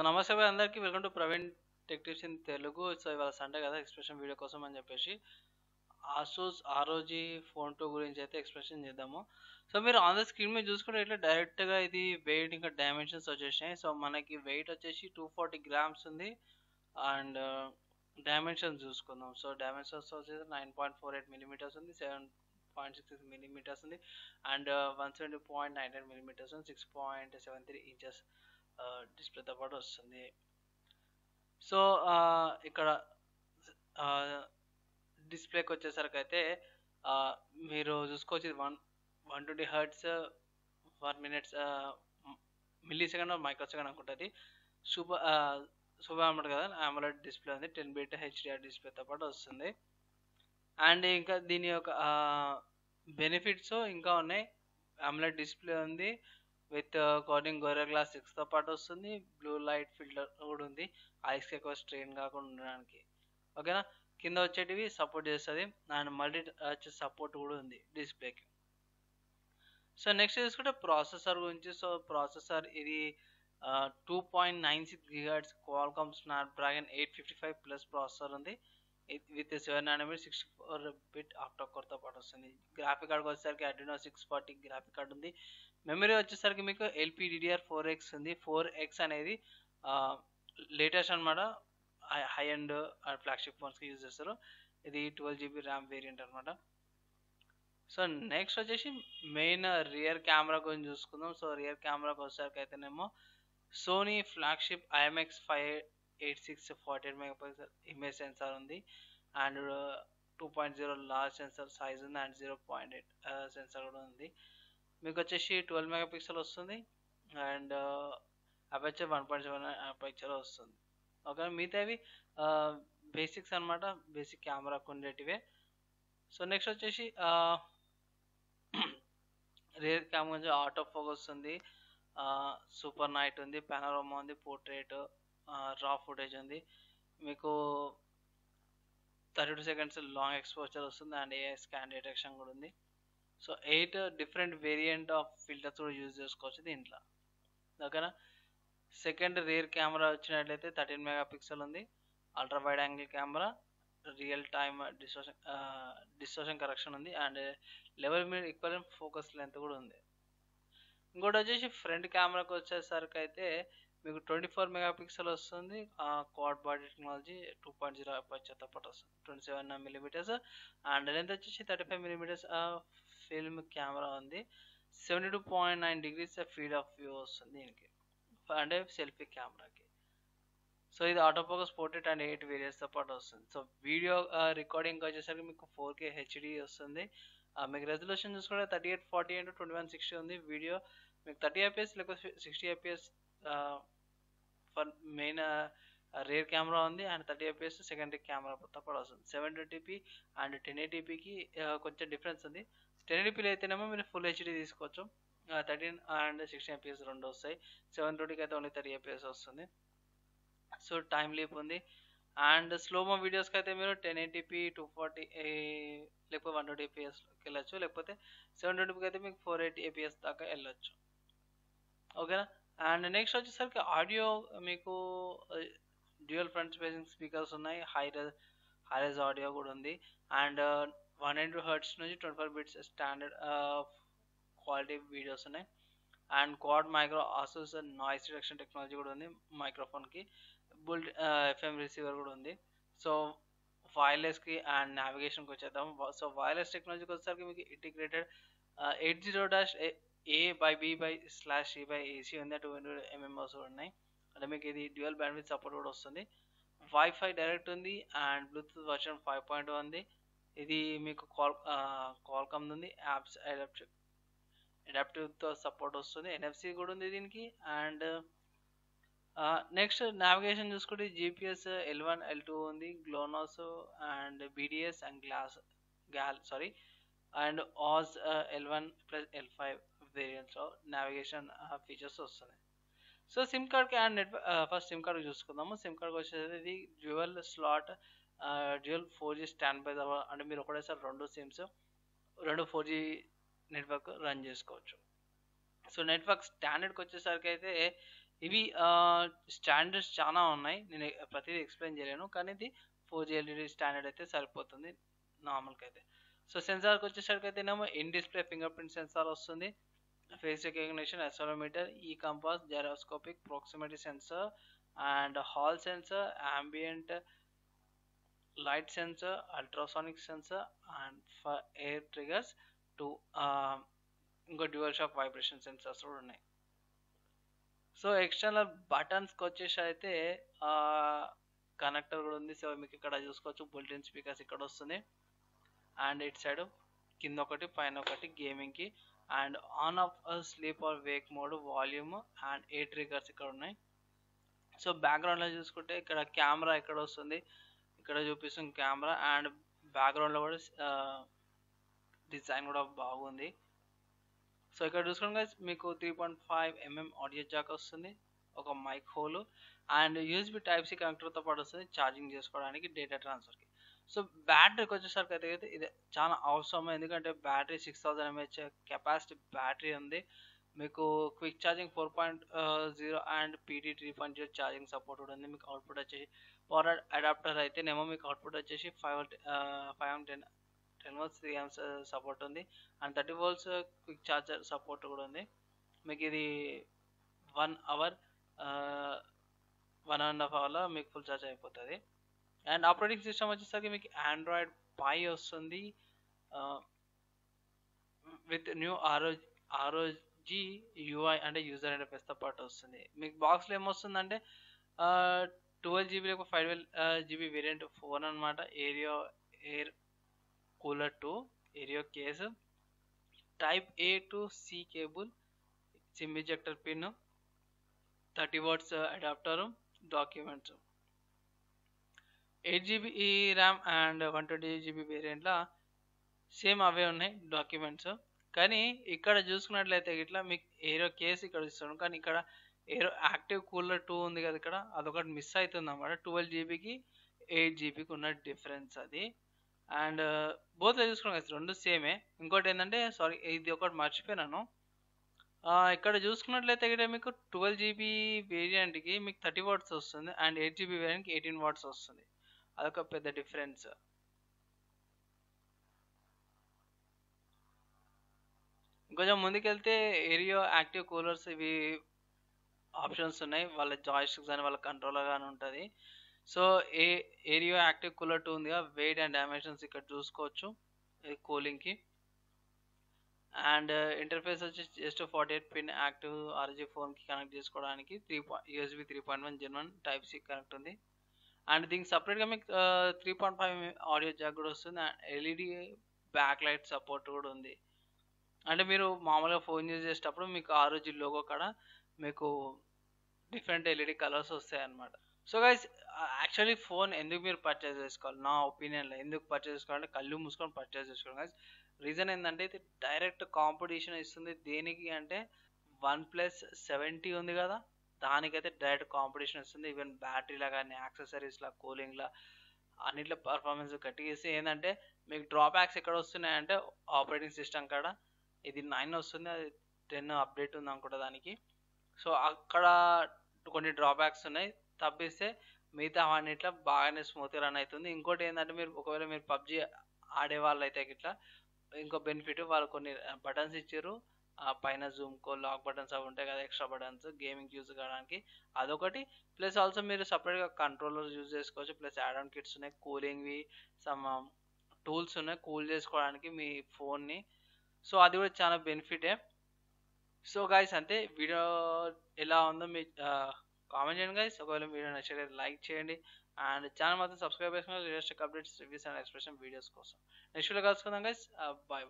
నమస్తే బాయ్ అందరికీ welcome to Praveen tech tips in Telugu so ఇవాళ సండే కదా ఎక్స్ప్రెషన్ వీడియో కోసం అని చెప్పేసి ఆసూస్ ఆర్ఓజీ ఫోన్ టూ గురించి అయితే ఎక్స్ప్రెషన్ చేద్దాము సో మీరు ఆన్ ద స్క్రీన్ మీద చూసుకుంటే ఇట్లా డైరెక్ట్గా ఇది వెయిట్ ఇంకా డైమెన్షన్స్ వచ్చేసినాయి సో మనకి వెయిట్ వచ్చేసి టూ ఫార్టీ గ్రామ్స్ ఉంది అండ్ డైమెన్షన్స్ చూసుకుందాం సో డైమెన్షన్స్ వచ్చేసి nine point four eight millimetres ఉంది seven point six six millimetres ఉంది and one seventy point nine eight millimetres ఉంది six point seven three inches డిస్ప్లేతో పాటు వస్తుంది సో ఇక్కడ డిస్ప్లేకి వచ్చేసరికి అయితే మీరు చూసుకోవచ్చు ఇది one one twenty hertz one minutes milli second micro second అనుకుంటుంది సూపర్ సూపర్ అన్నమాట కదా ఆమలెడ్ డిస్ప్లే ఉంది టెన్ బీట్ హెచ్డిఆర్ డిస్ప్లేతో పాటు వస్తుంది అండ్ ఇంకా దీని యొక్క బెనిఫిట్స్ ఇంకా ఉన్నాయి ఆమ్లెట్ డిస్ప్లే ఉంది విత్ కోడింగ్ గొర్రె గ్లాస్ సిక్స్తో పాటు వస్తుంది బ్లూ లైట్ ఫిల్టర్ కూడా ఉంది ఐస్కి ఎక్కువ స్ట్రెయిన్ కాకుండా ఉండడానికి ఓకేనా కింద వచ్చేటివి సపోర్ట్ చేస్తుంది అండ్ మల్టీ టచ్ సపోర్ట్ కూడా ఉంది డిస్ప్లేకి సో నెక్స్ట్ చూసుకుంటే ప్రాసెసర్ గురించి సో ప్రాసెసర్ ఇది two point nine six gigahertz Qualcomm Snapdragon eight fifty five plus processor ఉంది with seven nanometer sixty four bit ఆక్టోకోర్తో పాటు వస్తుంది గ్రాఫిక్ కార్డ్ వచ్చేసరికి Adreno six forty graphic card ఉంది memory వచ్చేసరికి మీకు ఎల్పిడిడిఆర్ ఫోర్ ఎక్స్ ఉంది ఫోర్ ఎక్స్ అనేది లేటెస్ట్ అనమాట హై అండ్ ఫ్లాగ్షిప్ ఫోన్స్కి యూజ్ చేస్తారు ఇది ట్వెల్వ్ జీబీ ర్యామ్ వేరియంట్ అనమాట సో నెక్స్ట్ వచ్చేసి మెయిన్ రియర్ కెమెరా గురించి చూసుకుందాం సో రియర్ కెమెరాకి వచ్చేసరికి అయితేనేమో Sony flagship IMX five eight six forty eight mega pixel image sensor ఉంది and two point zero large sensor size ఉంది and zero point eight sensor కూడా ఉంది మీకు వచ్చేసి ట్వెల్వ్ మెగా పిక్సెల్ వస్తుంది and aperture one point seven aperture వస్తుంది okay మిగతావి basics అనమాట బేసిక్ కెమెరాకు ఉండేటివే సో నెక్స్ట్ వచ్చేసి రేర్ కెమెరా గురించి ఆటో ఫోకస్ ఉంది సూపర్ నైట్ ఉంది పెనరోమా ఉంది పోర్ట్రేట్ రా ఫుటేజ్ ఉంది మీకు thirty two seconds long exposure వస్తుంది అండ్ ఏ స్కాన్ డిటెక్షన్ కూడా ఉంది so eight different variant of filters కూడా యూజ్ చేసుకోవచ్చు దీంట్లో ఓకేనా సెకండ్ రియర్ కెమెరా వచ్చినట్లయితే థర్టీన్ మెగా పిక్సెల్ ఉంది ultra wide angle camera real time distortion distortion correction ఉంది అండ్ లెవెల్ మీద ఈక్వల్ ఫోకస్ లెంత్ కూడా ఉంది ఇంకోటి వచ్చేసి ఫ్రంట్ కెమెరాకి వచ్చేసరికి అయితే మీకు ట్వంటీ ఫోర్ మెగా పిక్సెల్ వస్తుంది quad body technology two point zero అపర్చర్తో పాటు వస్తుంది twenty seven millimetres and length వచ్చేసి thirty five millimetres film camera ఉంది seventy two point nine degrees field of view వస్తుంది దీనికి అంటే సెల్ఫీ కెమెరాకి సో ఇది auto focus portrait and eight వేరియస్తో పాటు వస్తుంది సో వీడియో రికార్డింగ్ వచ్చేసరికి మీకు ఫోర్ కే హెచ్డి వస్తుంది మీకు రెజల్యూషన్ చూసుకుంటే thirty eight forty into twenty one sixty ఉంది వీడియో మీకు థర్టీ ఐపీఎస్ లేకపోతే sixty fps for main rear camera ఉంది అండ్ థర్టీ ఐపీఎస్ సెకండరీ కెమెరాతో పాటు వస్తుంది సెవెన్ ట్వంటీపీ అండ్ టెన్ ఎయిటీపీకి కొంచెం డిఫరెన్స్ ఉంది టెన్ ఎయిటీపీలో అయితేనేమో మీరు ఫుల్ హెచ్డీ తీసుకోవచ్చు థర్టీన్ అండ్ సిక్స్టీన్ ఐపీఎస్ రెండు వస్తాయి సెవెన్ ట్వంటీకి అయితే ఓన్లీ థర్టీ ఐపీఎస్ వస్తుంది సో టైం లీప్ ఉంది అండ్ స్లోమో వీడియోస్కి అయితే మీరు టెన్ ఎయిటీపీ టూ ఫార్టీ లేకపోతే వన్ ట్వంటీ ఏపీఎస్కి వెళ్ళచ్చు లేకపోతే సెవెన్ ట్వంటీపీకి అయితే మీకు ఫోర్ ఎయిటీ ఏపీఎస్ దాకా వెళ్ళొచ్చు ఓకేనా అండ్ నెక్స్ట్ వచ్చేసరికి ఆడియో మీకు డ్యూయల్ ఫ్రంట్ స్పేసింగ్ స్పీకర్స్ ఉన్నాయి హై హైరేజ్ ఆడియో కూడా ఉంది అండ్ వన్ అండ్ హర్ట్స్ నుంచి twenty four bits standard quality videos ఉన్నాయి and quad micro Asus noise reduction technology కూడా ఉంది మైక్రోఫోన్కి బుల్ ఎఫ్ఎం రిసీవర్ కూడా ఉంది సో వైర్లెస్కి అండ్ నావిగేషన్కి వచ్చేద్దాం సో వైర్లెస్ టెక్నాలజీకి వచ్చేసరికి మీకు integrated eight zero dash a by b by slash ఈ బై ఏసీ ఉంది టూ హండ్రెడ్ ఎంఎంఓస్ ఉన్నాయి అంటే మీకు ఇది డ్యూయల్ బ్యాండ్విత్ సపోర్ట్ కూడా వస్తుంది వైఫై డైరెక్ట్ ఉంది and Bluetooth version five point ఉంది ఇది మీకు కాల్ కాల్కమ్ ఉంది యాప్స్ అడాప్టివ్ అడాప్టివ్తో సపోర్ట్ వస్తుంది ఎన్ఎఫ్సి కూడా ఉంది దీనికి అండ్ నెక్స్ట్ నావిగేషన్ చూసుకుంటే GPS L one L two ఉంది GLONASS and BDS and glass గ్యాల్ sorry and Aaj L one plus L five వేరియంట్స్లో నావిగేషన్ ఫీచర్స్ వస్తున్నాయి సో సిమ్ కార్డ్కి and net first SIM card చూసుకుందాము సిమ్ కార్డ్కి వచ్చేది ఇది dual slot dual four G standby అంటే మీరు ఒకటేసారి రెండు సిమ్స్ రెండు ఫోర్ జీ నెట్వర్క్ రన్ చేసుకోవచ్చు సో నెట్వర్క్ స్టాండర్డ్కి వచ్చేసరికి అయితే ఇవి స్టాండర్డ్స్ చాలా ఉన్నాయి నేను ప్రతిదీ ఎక్స్ప్లెయిన్ చేయలేను కానీ ఇది ఫోర్ జీ ఎల్ఈడి స్టాండర్డ్ అయితే సరిపోతుంది నార్మల్గా అయితే సో సెన్సార్కి వచ్చేసరికి అయితేనేమో in display fingerprint sensor వస్తుంది ఫేస్ రికగ్నిషన్ ఎసోలోమీటర్ ఈ compass gyroscopic proximity sensor and hall sensor ambient light sensor ultrasonic sensor and for air triggers two ఇంకో డ్యూయల్ షాక్ వైబ్రేషన్ సెన్సర్స్ కూడా ఉన్నాయి సో ఎక్స్టర్నల్ బటన్స్కి వచ్చేసి అయితే connector కూడా ఉంది so మీకు ఇక్కడ చూసుకోవచ్చు బుల్టిన్ స్పీకర్స్ ఇక్కడ వస్తుంది అండ్ ఇటు సైడ్ కింద ఒకటి పైన ఒకటి గేమింగ్కి and on off sleep or wake mode volume and a triggers ఇక్కడ ఉన్నాయి సో బ్యాక్గ్రౌండ్లో చూసుకుంటే ఇక్కడ కెమెరా ఇక్కడ వస్తుంది ఇక్కడ చూపిస్తుంది కెమెరా అండ్ బ్యాక్గ్రౌండ్లో కూడా డిజైన్ కూడా బాగుంది సో ఇక్కడ చూసుకోండి guys, మీకు three point five mm audio jack వస్తుంది ఒక mike hole and USB type C కనెక్టర్తో పాటు వస్తుంది ఛార్జింగ్ చేసుకోవడానికి డేటా ట్రాన్స్ఫర్కి సో బ్యాటరీకి వచ్చేసరికి అయితే ఇది చాలా అవసరం ఎందుకంటే battery six thousand mAh capacity battery ఉంది మీకు quick charging four point zero and PD three point zero charging support కూడా ఉంది మీకు అవుట్పుట్ వచ్చేసి పవర్ అడాప్టర్ అయితేనేమో మీకు అవుట్పుట్ వచ్చేసి five five ten ten volts three amps support ఉంది and thirty volts quick charger support కూడా ఉంది మీకు ఇది one hour one and half అవర్లో మీకు ఫుల్ ఛార్జ్ అయిపోతుంది అండ్ ఆపరేటింగ్ సిస్టమ్ వచ్చేసరికి మీకు ఆండ్రాయిడ్ పై వస్తుంది విత్ న్యూ ఆరో ఆర్ఓజీ యూఐ అంటే యూజర్ ఇంటర్ఫేస్తో పాటు వస్తుంది మీకు బాక్స్లో ఏమొస్తుందంటే ట్వెల్వ్ జీబీ ఒక ఫైవ్ జీబీ వేరియంట్ ఫోన్ అనమాట aero air cooler two aero case type A to C cable SIM ejector pin thirty watts adapter documents eight GB ఈ RAM and one twenty GB వేరియంట్లో same అవే ఉన్నాయి documents కానీ ఇక్కడ చూసుకున్నట్లయితే ఇట్లా మీకు ఏరో కేస్ ఇక్కడ ఇస్తాను కానీ ఇక్కడ ఏరో యాక్టివ్ కూలర్ టూ ఉంది కదా ఇక్కడ అదొకటి మిస్ అవుతుంది అన్నమాట ట్వెల్వ్ జీబీకి ఎయిట్ జీబీకి ఉన్న డిఫరెన్స్ అది అండ్ బోత్ చూసుకున్నాం కదా రెండు సేమే ఇంకోటి ఏంటంటే సారీ ఇది ఒకటి మర్చిపోయినాను ఇక్కడ చూసుకున్నట్లయితే ఇక్కడ మీకు ట్వెల్వ్ జీబీ వేరియంట్కి మీకు థర్టీ వాట్స్ వస్తుంది అండ్ ఎయిట్ జీబీ వేరియంట్కి ఎయిటీన్ వాట్స్ వస్తుంది అదొక పెద్ద డిఫరెన్స్ కొంచెం ముందుకెళ్తే ఏరియో యాక్టివ్ కూలర్స్ ఇవి ఆప్షన్స్ ఉన్నాయి వాళ్ళ జాయిస్టిక్స్ అని వాళ్ళ కంట్రోలర్ కానీ ఉంటుంది so a aero active cooler two ఉందిగా వెయిట్ అండ్ డైమెన్షన్స్ ఇక్కడ చూసుకోవచ్చు ఇది కూలింగ్కి అండ్ ఇంటర్ఫేస్ వచ్చి just forty eight pin active RG ఫోన్కి కనెక్ట్ చేసుకోవడానికి three point USB three point one gen one type C connect ఉంది అండ్ దీనికి సపరేట్గా మీకు three point five audio jack కూడా వస్తుంది and LED back light support కూడా ఉంది అంటే మీరు మామూలుగా ఫోన్ యూజ్ చేసేటప్పుడు మీకు ఆ రోజు లోగో కాడ మీకు డిఫరెంట్ ఎల్ఈడి కలర్స్ వస్తాయి అన్నమాట సో గైస్ యాక్చువల్లీ ఫోన్ ఎందుకు మీరు పర్చేస్ చేసుకోవాలి నా ఒపీనియన్లో ఎందుకు పర్చేస్ చేసుకోవాలంటే కళ్ళు మూసుకొని పర్చేస్ చేసుకోవాలి గైస్ రీజన్ ఏంటంటే ఇది డైరెక్ట్ కాంపిటీషన్ ఇస్తుంది దేనికి అంటే వన్ ప్లస్ సెవెంటీ ఉంది కదా దానికైతే డైరెక్ట్ కాంపిటీషన్ ఇస్తుంది ఈవెన్ బ్యాటరీలా కానీ యాక్సెసరీస్లా కూలింగ్లా అన్నిట్లో పర్ఫార్మెన్స్ గట్టిగా ఇస్తే ఏంటంటే మీకు డ్రాబ్యాక్స్ ఎక్కడ వస్తున్నాయంటే ఆపరేటింగ్ సిస్టమ్ కాడ ఇది నైన్ వస్తుంది అది టెన్ అప్డేట్ ఉంది అనుకుంటా దానికి సో అక్కడ కొన్ని డ్రాబ్యాక్స్ ఉన్నాయి తప్పిస్తే మిగతా అన్నిట్లో బాగానే స్మూత్గా రన్ అవుతుంది ఇంకోటి ఏంటంటే మీరు ఒకవేళ మీరు పబ్జి ఆడే వాళ్ళు అయితే ఇట్లా ఇంకో బెనిఫిట్ వాళ్ళు కొన్ని బటన్స్ ఇచ్చారు పైన జూమ్కో లాక్ బటన్స్ అవి ఉంటాయి కదా ఎక్స్ట్రా బటన్స్ గేమింగ్ యూజ్ కావడానికి అదొకటి ప్లస్ ఆల్సో మీరు సపరేట్గా కంట్రోలర్ యూజ్ చేసుకోవచ్చు ప్లస్ యాడ్ ఆన్ కిట్స్ ఉన్నాయి కూలింగ్వి సమ్ టూల్స్ ఉన్నాయి కూల్ చేసుకోవడానికి మీ ఫోన్ని సో అది కూడా చాలా బెనిఫిటే సో గాయస్ అంతే వీడియో ఎలా ఉందో మీ కామెంట్ చేయండి గైస్ ఒకవేళ వీడియో నచ్చినట్లయితే లైక్ చేయండి అండ్ ఛానల్ మాత్రం సబ్స్క్రైబ్ చేసుకుని latest updates reviews and expression videos కోసం నెక్స్ట్ వీడియో కలుసుకుందాం గైస్ బాయ్